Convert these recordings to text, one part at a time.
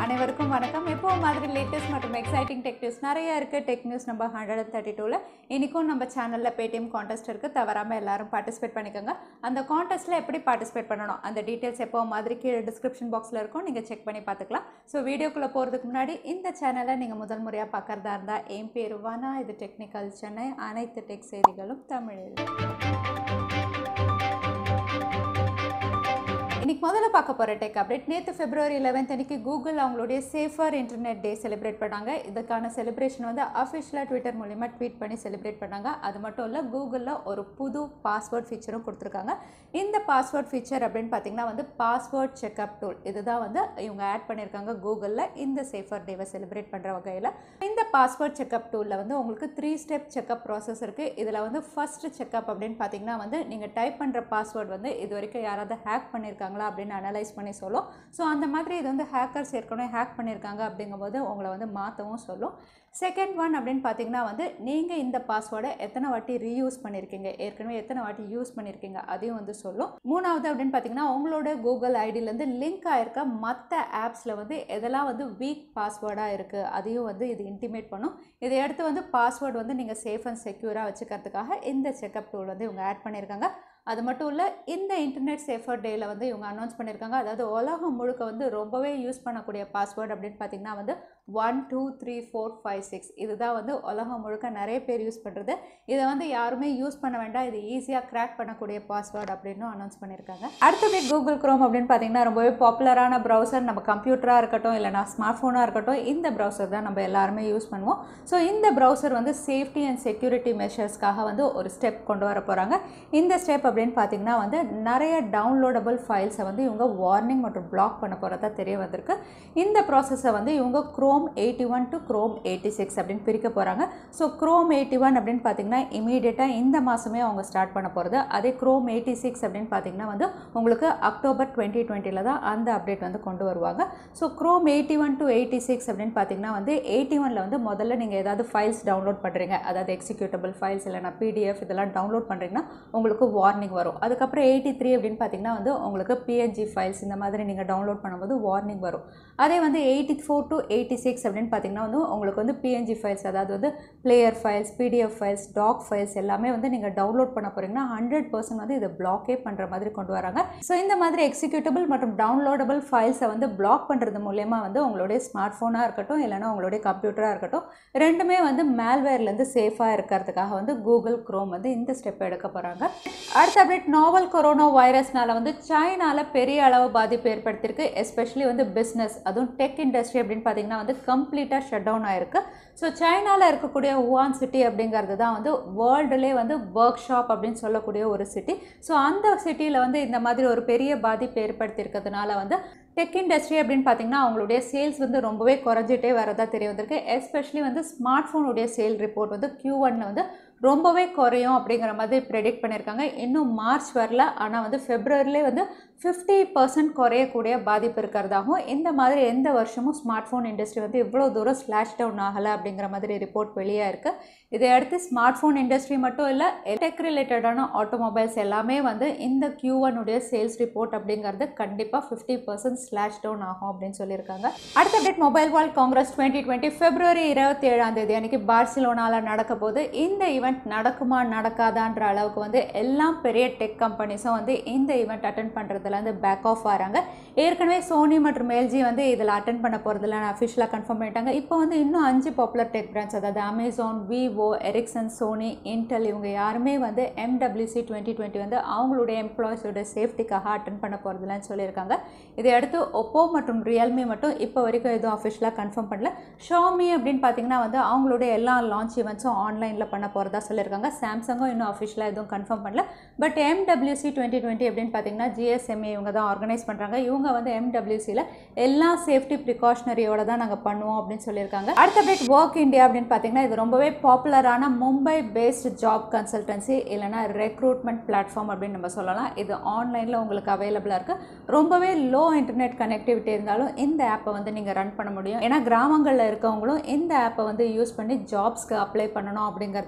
அனைவருக்கும் வணக்கம் எப்போ மாதிரி லேட்டஸ்ட் மற்றும் எக்ஸைட்டிங் டெக் நியூஸ் நிறைய இருக்குது tech news number hundred and thirty டூவில் இன்றைக்கும் நம்ம சேனலில் பேடிஎம் கான்டெஸ்ட் இருக்குது தவறாமல் எல்லாரும் பார்ட்டிசிபேட் பண்ணிக்கோங்க அந்த கான்டெஸ்ட்டில் எப்படி பார்ட்டிசிபேட் பண்ணணும் அந்த டீட்டெயில்ஸ் எப்போ மாதிரி கீழே டிஸ்கிரிப்ஷன் பாக்ஸில் இருக்கும் நீங்கள் செக் பண்ணி பார்த்துக்கலாம் ஸோ வீடியோக்குள்ளே போகிறதுக்கு முன்னாடி இந்த சேனலை நீங்கள் முதல் முறையாக பார்க்குறதா இருந்தால் என் பேர் வானா இது டெக்னிக்கல் சென்னை அனைத்து டெக் செய்திகளும் தமிழில் இன்னைக்கு முதல்ல பார்க்க போகிற டெக் அப்டேட் நேற்று பிப்ரவரி 11th அன்னைக்கு கூகுள் அவங்களுடைய சேஃபர் இன்டர்நெட் டே செலிப்ரேட் பண்ணாங்க இதுக்கான செலிப்ரேஷன் வந்து அஃபிஷியலாக ட்விட்டர் மூலிமா ட்வீட் பண்ணி செலிப்ரேட் பண்ணாங்க அது மட்டும் இல்லை கூகுளில் ஒரு புது பாஸ்வேர்ட் ஃபீச்சரும் கொடுத்துருக்காங்க இந்த பாஸ்வேர்ட் ஃபீச்சர் அப்படின்னு பார்த்தீங்கன்னா வந்து பாஸ்வேர்ட் செக்அப் டூல் இதுதான் வந்து இவங்க ஆட் பண்ணியிருக்காங்க கூகுளில் இந்த சேஃபர் டேவை செலிப்ரேட் பண்ணுற வகையில் இந்த பாஸ்வேர்ட் செக்அப் டூலில் வந்து உங்களுக்கு த்ரீ ஸ்டெப் செக்அப் ப்ராசஸ் இருக்குது இதில் வந்து ஃபர்ஸ்ட் செக்அப் அப்படின்னு பார்த்தீங்கன்னா வந்து நீங்கள் டைப் பண்ணுற பாஸ்வேர்ட் வந்து இது வரைக்கும் யாராவது ஹேக் பண்ணியிருக்காங்களா அப்படின்னு அனலைஸ் பண்ணி சொல்லும் ஸோ அந்த மாதிரி இது வந்து ஹேக்கர்ஸ் ஏற்கனவே ஹேக் பண்ணியிருக்காங்க அப்படிங்கும்போது உங்களை வந்து மாற்றவும் சொல்லும் செகண்ட் ஒன் அப்படின்னு பார்த்தீங்கன்னா வந்து நீங்கள் இந்த பாஸ்வேர்டை எத்தனை வாட்டி ரீயூஸ் பண்ணியிருக்கீங்க ஏற்கனவே எத்தனை வாட்டி யூஸ் பண்ணியிருக்கீங்க அதையும் வந்து சொல்லும் மூணாவது அப்படின்னு பார்த்தீங்கன்னா உங்களோட கூகுள் ஐடியிலேருந்து லிங்க் ஆயிருக்க மற்ற ஆப்ஸில் வந்து எதெல்லாம் வந்து வீக் பாஸ்வேர்டாக இருக்குது அதையும் வந்து இது இன்டிமேட் பண்ணும் இதை அடுத்து வந்து பாஸ்வேர்டு வந்து நீங்கள் சேஃப் அண்ட் செக்யூராக வச்சுக்கிறதுக்காக இந்த செக்அப் டூல் வந்து இவங்க ஆட் பண்ணியிருக்காங்க அது மட்டும் இல்லை இந்த இன்டர்நெட் சேஃபர் டேயில் வந்து இவங்க அனௌன்ஸ் பண்ணியிருக்காங்க அதாவது உலகம் முழுக்க வந்து ரொம்பவே யூஸ் பண்ணக்கூடிய பாஸ்வேர்டு அப்படின்னு பார்த்தீங்கன்னா வந்து one two three four five six இதுதான் வந்து உலகம் முழுக்க நிறைய பேர் யூஸ் பண்ணுறது இதை வந்து யாருமே யூஸ் பண்ண வேண்டாம் இது ஈஸியாக கிராக் பண்ணக்கூடிய பாஸ்வேர்டு அப்படின்னு அனௌன்ஸ் பண்ணியிருக்காங்க அடுத்தது கூகுள் க்ரோம் அப்படின்னு பார்த்தீங்கன்னா ரொம்பவே பாப்புலரான ப்ரௌசர் நம்ம கம்ப்யூட்டராக இருக்கட்டும் இல்லைனா ஸ்மார்ட் ஃபோனாக இருக்கட்டும் இந்த ப்ரௌசர் தான் நம்ம எல்லாருமே யூஸ் பண்ணுவோம் ஸோ இந்த ப்ரௌசர் வந்து சேஃப்டி அண்ட் செக்யூரிட்டி மெஷர்ஸ்க்காக வந்து ஒரு ஸ்டெப் கொண்டு வர போகிறாங்க இந்த ஸ்டெப் அப்படின்னு பார்த்தீங்கன்னா வந்து நிறைய டவுன்லோடபுள் ஃபைல்ஸை வந்து இவங்க வார்னிங் மற்றும் பிளாக் பண்ண போகிறதா தெரிய வந்திருக்கு இந்த ப்ராசஸை வந்து இவங்க Chrome eighty one to Chrome eighty six அப்படின்னு பிரிக்க போகிறாங்க ஸோ க்ரோம் எயிட்டி ஒன் அப்படின்னு பார்த்தீங்கன்னா இமீடியட்டாக இந்த மாதமே அவங்க ஸ்டார்ட் பண்ண போகிறது அதே க்ரோம் எயிட்டி சிக்ஸ் அப்படின்னு பார்த்தீங்கன்னா வந்து உங்களுக்கு அக்டோபர் டுவெண்ட்டி டுவெண்ட்டியில் தான் அந்த அப்டேட் வந்து கொண்டு வருவாங்க so Chrome eighty one to eighty six அப்படின்னு பார்த்தீங்கன்னா வந்து எயிட்டி ஒனில் வந்து முதல்ல நீங்கள் ஏதாவது ஃபைல்ஸ் டவுன்லோட் பண்ணுறீங்க அதாவது எக்ஸிக்யூட்டபிள் ஃபைல்ஸ் இல்லைனா பிடிஎஃப் இதெல்லாம் டவுன்லோட் பண்ணுறீங்கன்னா உங்களுக்கு வார்னிங் வரும் அதுக்கப்புறம் எயிட்டி த்ரீ அப்படின்னு பார்த்தீங்கன்னா வந்து உங்களுக்கு பிஎன்ஜி ஃபைல்ஸ் இந்த மாதிரி நீங்கள் டவுன்லோட் பண்ணும்போது வார்னிங் வரும் அதே வந்து eighty four to eighty six அப்படின்னு பார்த்தீங்கன்னா வந்து உங்களுக்கு வந்து பிஎன்ஜி ஃபைல்ஸ் அதாவது வந்து player files PDF files doc files எல்லாமே வந்து நீங்கள் டவுன்லோட் பண்ண போகிறீங்கன்னா ஹண்ட்ரட் பர்சன்ட் வந்து இதை பிளாக்கே பண்ணுற மாதிரி கொண்டு வராங்க ஸோ இந்த மாதிரி எக்ஸிக்யூட்டபிள் மற்றும் டவுன்லோடபிள் ஃபைல்ஸை வந்து பிளாக் பண்ணுறது மூலயமா வந்து உங்களுடைய ஸ்மார்ட் ஃபோனாக இருக்கட்டும் இல்லைனா உங்களுடைய கம்ப்யூட்டராக இருக்கட்டும் ரெண்டுமே வந்து மேல்வேர்லேருந்து சேஃபாக இருக்கிறதுக்காக வந்து கூகுள் க்ரோம் வந்து இந்த ஸ்டெப் எடுக்க போகிறாங்க அடுத்த அப்டேட் நாவல் கொரோனா வைரஸ்னால வந்து சைனால பெரிய அளவு பாதிப்பு ஏற்படுத்தியிருக்கு எஸ்பெஷலி வந்து பிஸ்னஸ் அதுவும் டெக் இண்டஸ்ட்ரி அப்படின்னு பார்த்தீங்கன்னா வந்து கம்ப்ளீட்டாக ஷட் டவுன் ஆயிருக்கு ஸோ சைனாவில் இருக்கக்கூடிய உவான் சிட்டி அப்படிங்கிறது தான் வந்து வேர்ல்டுலே வந்து ஒர்க் ஷாப் அப்படின்னு சொல்லக்கூடிய ஒரு சிட்டி ஸோ அந்த சிட்டியில் வந்து இந்த மாதிரி ஒரு பெரிய பாதிப்பு ஏற்படுத்தியிருக்கிறதுனால வந்து டெக் இண்டஸ்ட்ரி அப்படின்னு பார்த்தீங்கன்னா அவங்களுடைய சேல்ஸ் வந்து ரொம்பவே குறைஞ்சிட்டே வரதா தெரிய வந்திருக்கு எஸ்பெஷலி வந்து ஸ்மார்ட் ஃபோனுடைய சேல் ரிப்போர்ட் வந்து க்யூ ஒன்ல வந்து ரொம்பவே குறையும் அப்படிங்கிற மாதிரி ப்ரெடிக்ட் பண்ணியிருக்காங்க இன்னும் மார்ச் வரல ஆனால் வந்து ஃபெப்ரவரிலே வந்து ஃபிஃப்டி பர்சன்ட் குறையக்கூடிய பாதிப்பு இருக்கிறதாகவும் இந்த மாதிரி எந்த வருஷமும் ஸ்மார்ட் ஃபோன் இண்டஸ்ட்ரி வந்து இவ்வளோ தூரம் ஸ்லாஷ் டவுன் ஆகலை அப்படிங்கிற மாதிரி ரிப்போர்ட் வெளியே இருக்குது இதை அடுத்து ஸ்மார்ட் ஃபோன் இண்டஸ்ட்ரி மட்டும் இல்லை டெக் ரிலேட்டடான ஆட்டோமொபைல்ஸ் எல்லாமே வந்து இந்த கியூ ஒனுடைய சேல்ஸ் ரிப்போர்ட் அப்படிங்கிறது கண்டிப்பாக ஃபிஃப்டி பர்சன்ட் ஸ்லாஷ் டவுன் ஆகும் அப்படின்னு சொல்லியிருக்காங்க அடுத்த update mobile world congress twenty twenty February இருபத்தி ஏழாம் தேதி அன்னைக்கு பார்சிலோனாவில் நடக்க போது இந்த ஈவெண்ட் நடக்குமா நடக்காதான்ற அளவுக்கு வந்து எல்லா பெரிய டெக் கம்பெனிஸும் வந்து இந்த ஈவெண்ட் அட்டன் பண்ணுறதுலேருந்து பேக் ஆஃப் வராங்க ஏற்கனவே சோனி மற்றும் எல்ஜி வந்து இதில் அட்டன் பண்ண போகிறதுல அஃபிஷியலாக கன்ஃபார்ம் பண்ணிட்டாங்க இப்போ வந்து இன்னும் அஞ்சு பாப்புலர் டெக் பிராண்ட்ஸ் அதாவது Amazon Vivo Ericsson Sony Intel இவங்க யாருமே வந்து எம்டபிள்யூசி டுவெண்ட்டி டுவெண்ட்டி வந்து அவங்களுடைய எம்ப்ளாயிஸோட சேஃப்டிக்காக அட்டன் பண்ண போகிறதுலன்னு சொல்லியிருக்காங்க இதை அடுத்து ஒப்போ மற்றும் ரியல்மி மட்டும் இப்போ வரைக்கும் எதுவும் அஃபிஷியலாக கன்ஃபார்ம் பண்ணல ஷாமி அப்படின்னு பார்த்தீங்கன்னா வந்து அவங்களுடைய எல்லா லான்ச் ஈவெண்ட்ஸும் ஆன்லைனில் பண்ண போகிறதா சொல்லியிருக்காங்க சாம்சங்கும் இன்னும் அஃபிஷியலாக எதுவும் கன்ஃபார்ம் பண்ணல பட் எம்டபிள்யூசி டுவெண்ட்டி டுவெண்ட்டி அப்படின்னு பார்த்தீங்கன்னா ஜிஎஸ்எம்ஏ இவங்க தான் ஆர்கனைஸ் பண்ணுறாங்க இவங்க வந்து எம்டபிள்யூசியில் எல்லா சேஃப்டி ப்ரிகாஷனரியோட தான் நாங்கள் பண்ணுவோம் அப்படின்னு சொல்லியிருக்காங்க அடுத்த அப்டேட் ஒர்க் இந்தியா அப்படின்னு பார்த்தீங்கன்னா இது ரொம்பவே பாப்புலரான மும்பை பேஸ்ட் ஜாப் கன்சல்டன்சி இல்லைனா ரெக்ரூட்மெண்ட் பிளாட்ஃபார்ம் அப்படின்னு நம்ம சொல்லலாம் இது ஆன்லைனில் உங்களுக்கு அவைலபிளாக இருக்குது ரொம்பவே லோ இன்டர்நெட் கனெக்டிவிட்டி இருந்தாலும் இந்த ஆப்பை வந்து நீங்கள் ரன் பண்ண முடியும் ஏன்னா கிராமங்களில் இருக்கவங்களும் இந்த ஆப்பை வந்து யூஸ் பண்ணி ஜாப்ஸ்க்கு அப்ளை பண்ணணும் அப்படிங்கிறதுக்காக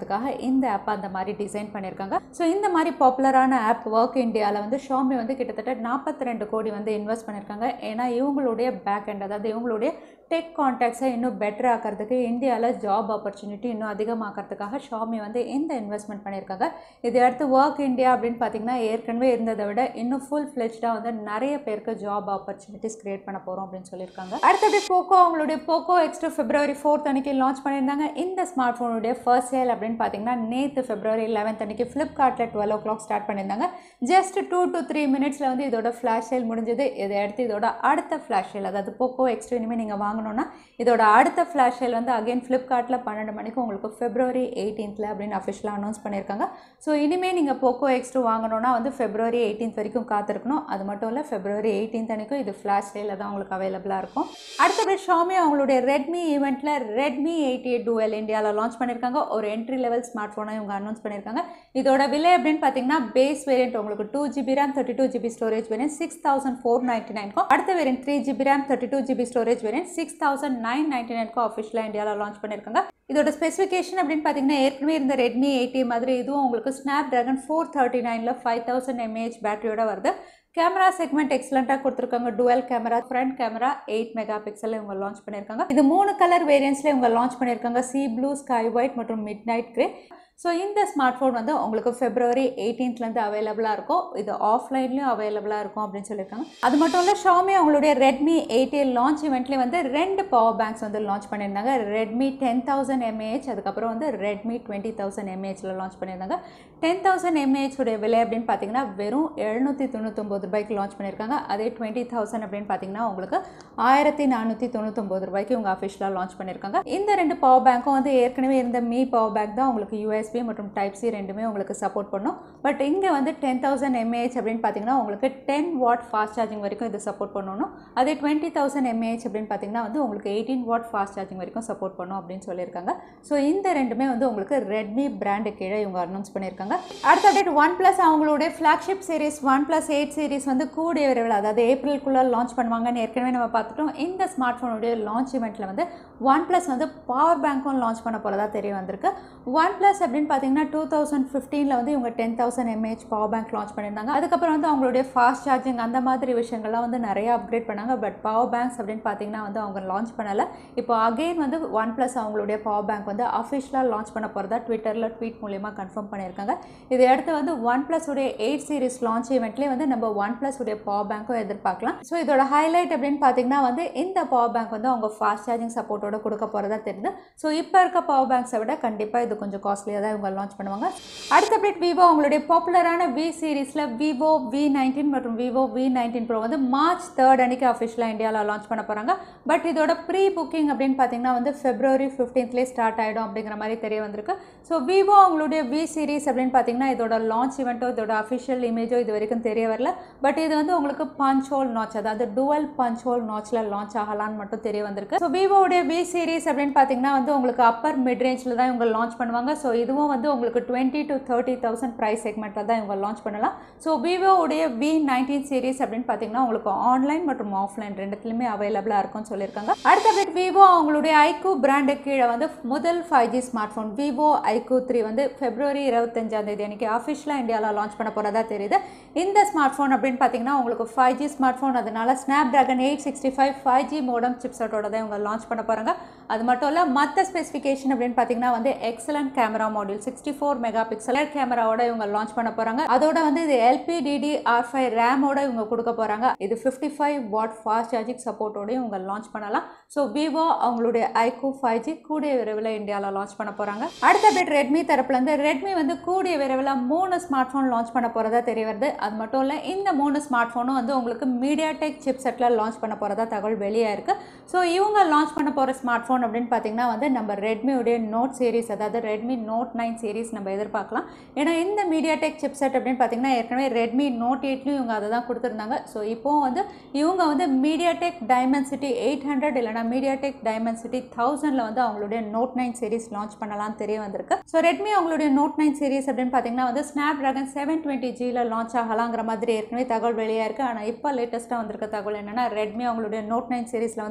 இந்த ஆப் அந்த மாதிரி டிசைன் பண்ணியிருக்காங்க ஸோ இந்த மாதிரி பாப்புலரான ஆப் ஒர்க் இந்தியாவில் வந்து ஷாமி வந்து கிட்டத்தட்ட நாற்பத்தி ரெண்டு கோடி வந்து இன்வெஸ்ட் பண்ணியிருக்காங்க ஏன்னா இவங்களுடைய பேக் எண்ட் அதாவது இவங்களுடைய டெக் கான்டாக்ட்ஸை இன்னும் பெட்டர் ஆக்கிறதுக்கு இந்தியாவில் ஜாப் ஆப்பர்ச்சுனிட்டி இன்னும் அதிகமாக்கிறதுக்காக ஷாமி வந்து இந்த இன்வெஸ்ட்மெண்ட் பண்ணியிருக்காங்க இதை அடுத்து ஒர்க் இந்தியா அப்படின்னு பார்த்தீங்கன்னா ஏற்கனவே இருந்ததை விட இன்னும் ஃபுல் ஃப்ளெஜ்டாக வந்து நிறைய பேருக்கு ஜாப் ஆப்பர்ச்சுனிட்டிஸ் கிரியேட் பண்ண போகிறோம் அப்படின்னு சொல்லியிருக்காங்க அடுத்தது போக்கோ அவங்களுடைய போக்கோ எக்ஸ்ட்ரா பிப்ரவரி ஃபோர்த் அன்னைக்கு லான்ச் பண்ணியிருந்தாங்க இந்த ஸ்மார்ட் ஃபோனுடைய ஃபர்ஸ்ட் சேல் அப்படின்னு பார்த்தீங்கன்னா நேற்று பிப்ரவரி லெவன்த் அன்னைக்கு ஃப்ளிப்கார்ட்டில் டுவெல் ஓ கிளாக் ஸ்டார்ட் பண்ணியிருந்தாங்க ஜஸ்ட் டூ டு த்ரீ மினிட்ஸில் வந்து இதோட ஃப்ளாஷ் சேல் முடிஞ்சது இதை அடுத்து இதோட அடுத்த ஃப்ளாஷ் சேல் அதாவது போக்கோ எக்ஸ்ட்ரா இனிமேல் நீங்கள் வாங்கணும்னா இதோட அடுத்த ஃப்ளாஷ் சேல் வந்து அகைன் ஃப்ளிப்கார்ட்டில் பன்னெண்டு மணிக்கு உங்களுக்கு பிப்ரவரி எயிட்டீன்த்தில் அப்படின்னு அஃபிஷியலாக அனௌன்ஸ் பண்ணியிருக்காங்க ஸோ இனிமேல் நீங்கள் போக்கோ எக்ஸ் டூ வாங்கணும்னா வந்து பிப்ரவரி எயிட்டீன்த் வரைக்கும் காத்திருக்கணும் அது மட்டும் இல்லை பிப்ரவரி எயிட்டீன்த் அன்னைக்கும் இது ஃப்ளாஷ் சேலில் தான் உங்களுக்கு அவைலபிளாக இருக்கும் அடுத்தபடி ஷாமி அவங்களுடைய ரெட்மி ஈவெண்ட்டில் ரெட்மி எயிட்டி எயிட் டூஎல் இந்தியாவில் லான்ச் பண்ணியிருக்காங்க ஒரு என்ட்ரி லெவல் ஸ்மார்ட் ஃபோனை இவங்க அனௌன்ஸ் பண்ணியிருக்காங்க இதோட விலை அப்படின்னு பார்த்தீங்கன்னா பேஸ் வேரியன்ட் உங்களுக்கு two GB RAM thirty two GB storage variant six thousand four ninety நைன்க்கும் அடுத்த variant three GB RAM thirty two GB storage variant six thousand nine ninety நைன்க்கும் அஃபிஷியலாக இந்தியாவில் லான்ச் பண்ணியிருக்காங்க இதோட ஸ்பெசிஃபிகேஷன் அப்படின்னு பார்த்தீங்கன்னா ஏற்கனவே இருந்த ரெட்மி எயிட்டி மாதிரி இதுவும் உங்களுக்கு ஸ்னாப் ட்ராகன் ஃபோர் தேர்ட்டி நைனில் ஃபைவ் தௌசண்ட் எம்ஏஹெச் பேட்டரியோட வருது கேமரா செக்மெண்ட் எக்ஸலண்ட்டாக கொடுத்துருக்காங்க dual camera front camera eight megapixel இவங்க லான்ச் பண்ணியிருக்காங்க இது மூணு கலர் வேரியன்ஸில் இவங்க லான்ச் பண்ணியிருக்காங்க சி ப்ளூ ஸ்கை ஒயிட் மற்றும் மிட் நைட் கிரே ஸோ இந்த ஸ்மார்ட் ஃபோன் வந்து உங்களுக்கு ஃபெப்ரவரி எயிட்டீன்த்லேருந்து அவைலபிளாக இருக்கும் இது ஆஃப்லைன்லேயும் அவைலபிளாக இருக்கும் அப்படின்னு சொல்லியிருக்காங்க அது மட்டும் இல்லை ஷாமி அவங்களுடைய ரெட்மி எயிட்டி லான்ச் இவெண்ட்லேயே வந்து ரெண்டு பவர் பேங்க்ஸ் வந்து லான்ச் பண்ணியிருந்தாங்க ரெட்மி டென் தௌசண்ட் எம்ஏஹெச் அதுக்கப்புறம் வந்து ரெட்மி டுவெண்ட்டி தௌசண்ட் எம்ஏஹெச்சில் லான்ச் பண்ணியிருந்தாங்க டென் தௌசண்ட் எம்ஏஹெச் உடைய விலை அப்படின்னு பார்த்தீங்கன்னா வெறும் எழுநூற்றி தொண்ணூத்தொம்பது ரூபாய்க்கு லான்ச் பண்ணியிருக்காங்க அதே டுவெண்ட்டி தௌசண்ட் அப்படின்னு பார்த்தீங்கன்னா உங்களுக்கு ஆயிரத்தி நானூற்றி தொண்ணூத்தொம்பது ரூபாய்க்கு உங்கள் அஃபிஷியலாக லான்ச் பண்ணியிருக்காங்க இந்த ரெண்டு பவர் பேங்க்கும் வந்து ஏற்கனவே இருந்த மீ பவர் பேங்க் தான் உங்களுக்கு யூஎஸ்பி மற்றும் டைப் சி ரெண்டுமே உங்களுக்கு சப்போர்ட் பண்ணும் பட் இங்கே வந்து டென் தௌசண்ட் எம்ஏஹெச் அப்படின்னு பார்த்தீங்கன்னா உங்களுக்கு டென் வாட் ஃபாஸ்ட் சார்ஜிங் வரைக்கும் இது சப்போர்ட் பண்ணணும் அதே டுவெண்ட்டி தௌசண்ட் எம்ஏஹெச் அப்படின்னு பார்த்தீங்கன்னா வந்து உங்களுக்கு எயிட்டீன் வாட் ஃபாஸ்ட் சார்ஜிங் வரைக்கும் சப்போர்ட் பண்ணும் அப்படின்னு சொல்லியிருக்காங்க ஸோ இந்த ரெண்டுமே வந்து உங்களுக்கு ரெட்மி பிராண்டு கீழே இவங்க அனௌன்ஸ் பண்ணியிருக்காங்க அடுத்த அப்டேட் ஒன் ப்ளஸ் அவங்களுடைய flagship series OnePlus eight series வந்து கூடிய விரைவில் அதாவது ஏப்ரல்குள்ளே லான்ச் பண்ணுவாங்கன்னு ஏற்கனவே நம்ம பார்த்துட்டோம் இந்த ஸ்மார்ட் ஃபோனுடைய லான்ச் இவெண்ட்டில் வந்து ஒன் ப்ளஸ் வந்து பவர் பேங்க்கும் லான்ச் பண்ண போகிறதா தெரிய வந்திருக்கு ஒன் ப்ளஸ் அப்படின்னு பார்த்தீங்கன்னா டூ தௌசண்ட் ஃபிஃப்டீனில் வந்து இவங்க ten thousand mAh power bank launch பண்ணியிருந்தாங்க அதுக்கப்புறம் வந்து அவங்களுடைய ஃபாஸ்ட் சார்ஜிங் அந்த மாதிரி விஷயங்கள்லாம் வந்து நிறைய அப்கிரேட் பண்ணாங்க பட் பவர் பேங்க்ஸ் அப்படின்னு பார்த்தீங்கன்னா வந்து அவங்க லான்ச் பண்ணலை இப்போ அகெயின் வந்து ஒன் ப்ளஸ் அவங்களுடைய பவர் பேங்க் வந்து அஃபிஷியலாக லான்ச் பண்ண போகிறதா ட்விட்டரில் ட்வீட் மூலியமா கன்ஃபார்ம் பண்ணியிருக்காங்க இதை அடுத்து வந்து ஒன் ப்ளஸ் உடைய எயிட் சீரிஸ் லான்ச் ஈவெண்ட்லேயே வந்து நம்ம ஒன் ப்ளஸ் உடைய பவர் பேங்க்கும் எதிர்பார்க்கலாம் ஸோ இதோட ஹைலைட் அப்படின்னு பார்த்தீங்கன்னா வந்து இந்த பவர் பேங்க் வந்து அவங்க ஃபாஸ்ட் சார்ஜிங் சப்போர்ட்டோட கொடுக்க போகிறதா தெரியுது ஸோ இப்போ இருக்க பவர் பேங்க்ஸை விட கண்டிப்பாக இது கொஞ்சம் காஸ்ட்லியாக தான் இவங்க லான்ச் பண்ணுவாங்க அடுத்த அப்டேட் விவோ அவங்களுடைய பாப்புலரான வி சீரிஸில் விவோ வி நைன்டீன் மற்றும் விவோ வி நைன்டீன் ப்ரோ வந்து மார்ச் தேர்ட் அன்னைக்கு அஃபிஷியலாக இந்தியாவில் லான்ச் பண்ண போகிறாங்க பட் இதோட ப்ரீ புக்கிங் அப்படின்னு பார்த்தீங்கன்னா வந்து ஃபெப்ரவரி ஃபிஃப்டீன்த்லேயே ஸ்டார்ட் ஆகிடும் அப்படிங்கிற மாதிரி தெரிய வந்திருக்கு ஸோ விவோ அவங்களுடைய வி சீரிஸ் அப்படின்னு பார்த்தீங்கன்னா இதோட லான்ச் இவெண்ட்டோ இதோட அஃபிஷியல் இமேஜோ இது வரைக்கும் தெரிய வரல பட் இது வந்து உங்களுக்கு பஞ்ச் ஹோல் நாச் அதாவது டுவல் பஞ்ச் ஹோல் நாச்சில் லான்ச் ஆகலான்னு மட்டும் தெரிய வந்திருக்கு ஸோ விவோடைய வி சீரிஸ் அப்படின்னு பார்த்தீங்கன்னா வந்து உங்களுக்கு அப்பர் மிட் ரேஞ்சில் தான் இவங்க லான்ச் பண்ணுவாங்க ஸோ இதுவும் வந்து உங்களுக்கு twenty to thirty thousand price செக்மெண்ட்டில் தான் இவங்க லான்ச் பண்ணலாம் ஸோ விவோவுடைய வி நைன்டீன் சீரிஸ் அப்படின்னு பார்த்தீங்கன்னா உங்களுக்கு ஆன்லைன் மற்றும் ஆஃப்லைன் ரெண்டுத்துலையுமே அவைலபிளாக இருக்கும்னு சொல்லியிருக்காங்க அடுத்த அப்டேட் விவோ அவங்களுடைய ஐக்கூ பிராண்டு கீழே வந்து முதல் five G smartphone Vivo iQOO three வந்து பிப்ரவரி இருபத்தஞ்சாம் தேதி அன்னைக்கு அஃபிஷியலாக இந்தியாவில் லான்ச் பண்ண போகிறதா தெரியுது இந்த ஸ்மார்ட் ஃபோன் அப்படின்னு பார்த்தீங்கன்னா உங்களுக்கு ஃபைவ் ஜி ஸ்மார்ட் ஃபோன் அதனால Snapdragon eight sixty five five G modem சிப்செட்டோட தான் இவங்க லான்ச் பண்ண போகிறாங்க அது மட்டும் இல்லை மற்ற ஸ்பெசிஃபிகேஷன் அப்படின்னு பார்த்தீங்கன்னா வந்து excellent camera module sixty four mega megapixel கேமராவோட இவங்க லான்ச் பண்ண போகிறாங்க அதோட வந்து இது எல்பிடிடி ஆர் ஃபைவ் ரேமோட இவங்க கொடுக்க போகிறாங்க இது fifty five watt fast charging சப்போர்ட்டோடய இவங்க லான்ச் பண்ணலாம் ஸோ விவோ அவங்களுடைய ஐகோ ஃபைவ் ஜி கூடிய விரைவில் இந்தியாவில் லான்ச் பண்ண போகிறாங்க அடுத்த அப்டேட் ரெட்மி தரப்புலேருந்து ரெட்மி வந்து கூடிய விரைவில் மூணு ஸ்மார்ட் ஃபோன் லான்ச் பண்ண போகிறதா தெரிய வருது அது மட்டும் இல்லை இந்த மூணு ஸ்மார்ட் ஃபோனும் வந்து உங்களுக்கு மீடியா டெக் சிப் செட்டில் லான்ச் பண்ண போகிறதா தகவல் வெளியாக இருக்குது ஸோ இவங்க லான்ச் பண்ண போகிற ஸ்மார்ட் ஃபோன் அப்படின்னு பார்த்தீங்கன்னா வந்து நம்ம ரெட்மியுடைய நோட் சீரிஸ் அதாவது ரெட்மி நோட் நைன் சீரிஸ் நம்ம எதிர்பார்க்கலாம் ஏன்னா இந்த மீடியா டெக் சிப் செட் அப்படின்னு பார்த்தீங்கன்னா ஏற்கனவே ரெட்மி நோட் எயிட்லையும் இவங்க அதை தான் கொடுத்துருந்தாங்க ஸோ இப்போவும் வந்து இவங்க வந்து MediaTek Dimensity eight hundred இல்லைனா மீடியா டெக் டைமென்சிட்டி தௌசண்டில் வந்து அவங்களுடைய நோட் நைன் சீரிஸ் லான்ச் பண்ணலாம்னு தெரிய வந்திருக்கு ஸோ ரெட்மி அவங்களுடைய நோட் நைன் சீரிஸ் அப்படின்னு பார்த்தீங்கன்னா வந்து ஸ்னாப் ட்ராகன் செவன் டுவெண்ட்டி ஜியில் லான்ச் ஆகலாங்கிற மாதிரி ஏற்கனவே தகவல் வெளியாக இருக்குது ஆனால் இப்போ லேட்டஸ்ட்டாக வந்திருக்க தகவல் என்னென்னா ரெட்மி அவங்களுடைய நோட் நைன் சீரிஸில் வந்து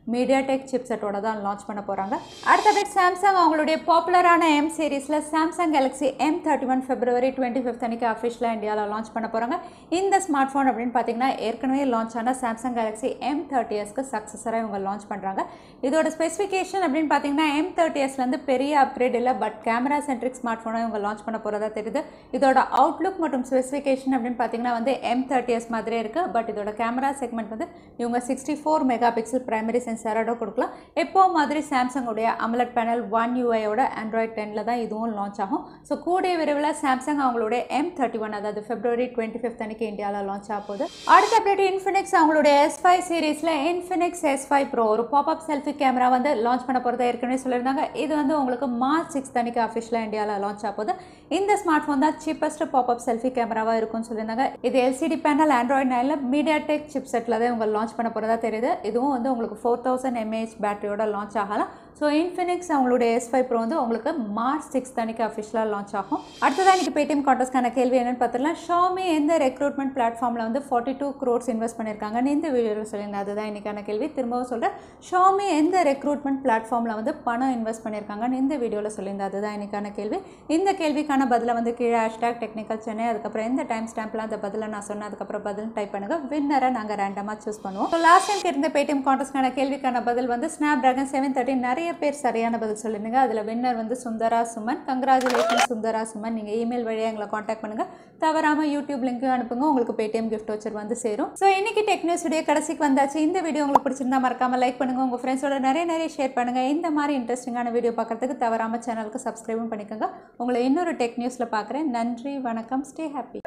மீடியா டெக் சிப்செட்டோட தான் லான்ச் பண்ண போகிறாங்க அடுத்த அப்டேட் சாம்சங் அவங்களுடைய பாப்புலரான எம் சீரீஸில் Samsung Galaxy M thirty one February twenty fifth அன்னைக்கு அஃபிஷியலாக இந்தியாவில் லான்ச் பண்ண போகிறாங்க இந்த ஸ்மார்ட் ஃபோன் அப்படின்னு பார்த்தீங்கன்னா ஏற்கனவே லான்ச் ஆன சாம்சங் கேலக்ஸி எம் தேர்ட்டி எஸ்க்கு சக்ஸஸராக இவங்க லான்ச் பண்ணுறாங்க இதோட ஸ்பெசிஃபிகேஷன் அப்படின்னு பார்த்தீங்கன்னா எம் தேர்ட்டி எஸ்லேருந்து பெரிய அப்கிரேட் இல்லை பட் கேமரா சென்ட்ரிக் ஸ்மார்ட் ஃபோனை இவங்க லான்ச் பண்ண போகிறதா தெரியுது இதோட அவுட்லுக் மற்றும் ஸ்பெசிஃபிகேஷன் அப்படின்னு பார்த்தீங்கன்னா வந்து எம் தேர்ட்டி எஸ் மாதிரியே இருக்குது பட் இதோட கேமரா செக்மெண்ட் வந்து இவங்க sixty four mega pixel primary சென்சாரோட கொடுக்கலாம் எப்போ மாதிரி சாம்சங்குடைய அமலட் பேனல் ஒன் யூஐயோட ஆண்ட்ராய்ட் டெனில் தான் இதுவும் லான்ச் ஆகும் ஸோ கூடிய விரைவில் சாம்சங் அவங்களுடைய எம் தேர்ட்டி ஒன் அதாவது ஃபெப்ரவரி டுவெண்ட்டி ஃபிஃப்த் அன்னைக்கு இந்தியாவில் லான்ச் ஆக போகுது அடுத்த அப்டேட் இன்ஃபினிக்ஸ் அவங்களுடைய எஸ் ஃபைவ் சீரீஸில் இன்ஃபினிக்ஸ் எஸ் ஃபைவ் ப்ரோ ஒரு பாப்அப் செல்ஃபி கேமரா வந்து லான்ச் பண்ண போகிறதா ஏற்கனவே சொல்லியிருந்தாங்க இது வந்து உங்களுக்கு மார்ச் சிக்ஸ் அன்னைக்கு அஃபிஷியலாக இந்தியாவில் லான்ச் ஆக போகுது இந்த ஸ்மார்ட் ஃபோன் தான் சீப்பஸ்ட் பாப்அப் செல்ஃபி கேமராவாக இருக்கும்னு சொல்லியிருந்தாங்க இது எல்சிடி பேனல் ஆண்ட்ராய்ட் நைனில் மீடியா டெக் சிப் செட்டில் தான் இவங்க லான்ச் பண்ண போகிறதா தெரியுது இதுவும் வந்து உங்களுக்கு ஃபோர் தௌசண்ட் எம்ஏஹெச் பேட்டரியோட லான்ச் ஆகலாம் ஸோ இன்ஃபினிக்ஸ் அவங்களுடைய எஸ் ஃபைவ் ப்ரோ வந்து உங்களுக்கு மார்ச் சிக்ஸ் அன்னைக்கு அஃபிஷியலாக லான்ச் ஆகும் அடுத்ததான் இன்னைக்கு பேடிஎம் கான்டெஸ்ட்கான கேள்வி என்னன்னு பார்த்துலாம் ஷாமி எந்த ரெக்ரூட்மெண்ட் பிளாட்ஃபார்மில் வந்து ஃபார்ட்டி டூ க்ரோர்ஸ் இன்வெஸ்ட் பண்ணியிருக்காங்கன்னு இந்த வீடியோவில் சொல்லியிருந்தேன் அதுதான் இன்னைக்கான கேள்வி திரும்பவும் சொல்கிறேன் ஷாமி எந்த ரெக்ரூட்மெண்ட் பிளாட்ஃபார்மில் வந்து பணம் இன்வெஸ்ட் பண்ணியிருக்காங்கன்னு இந்த வீடியோவில் சொல்லியிருந்தேன் அதுதான் இன்னைக்கான கேள்வி இந்த கேள்விக்கான பதிலை வந்து கீழே ஹேஷ்டாக் டெக்னிக்கல் சென்னை அதுக்கப்புறம் எந்த டைம் ஸ்டாம்பில் அந்த பதிலை நான் சொன்னேன் அதுக்கப்புறம் பதில் டைப் பண்ணுங்க வின்னரை நாங்கள் ரேண்டமாக சூஸ் பண்ணுவோம் ஸோ லாஸ்ட் டைம் இருந்த பேடிஎம் கான்டெஸ்ட்கான கேள்விக்கான பதில் வந்து ஸ்னாப் ட்ராகன் செவன் தேர்ட்டி நிறைய பேர் சரியான பதில் சொல்லிருந்தீங்க அதில் வின்னர் வந்து சுந்தரா சுமன் கங்க்ராச்சுலேஷன் சுந்தரா சுமன் நீங்கள் இமெயில் வழியாக எங்களை காண்டாக்ட் பண்ணுங்கள் தவறாமல் யூடியூப் லிங்க்கும் அனுப்புங்க உங்களுக்கு பேடிஎம் கிஃப்ட் வச்சர் வந்து சேரும் ஸோ இன்னைக்கு டெக் நியூஸ் வீடியோ கடைசிக்கு வந்தாச்சு இந்த வீடியோ உங்களுக்கு பிடிச்சிருந்தா மறக்காம லைக் பண்ணுங்க உங்கள் ஃப்ரெண்ட்ஸோட நிறைய நிறைய ஷேர் பண்ணுங்க இந்த மாதிரி இன்ட்ரெஸ்டிங்கான வீடியோ பார்க்கறதுக்கு தவறாமல் சேனலுக்கு சப்ஸ்கிரைபும் பண்ணிக்கோங்க உங்களை இன்னொரு டெக் நியூஸில் பார்க்குறேன் நன்றி வணக்கம் ஸ்டே ஹாப்பி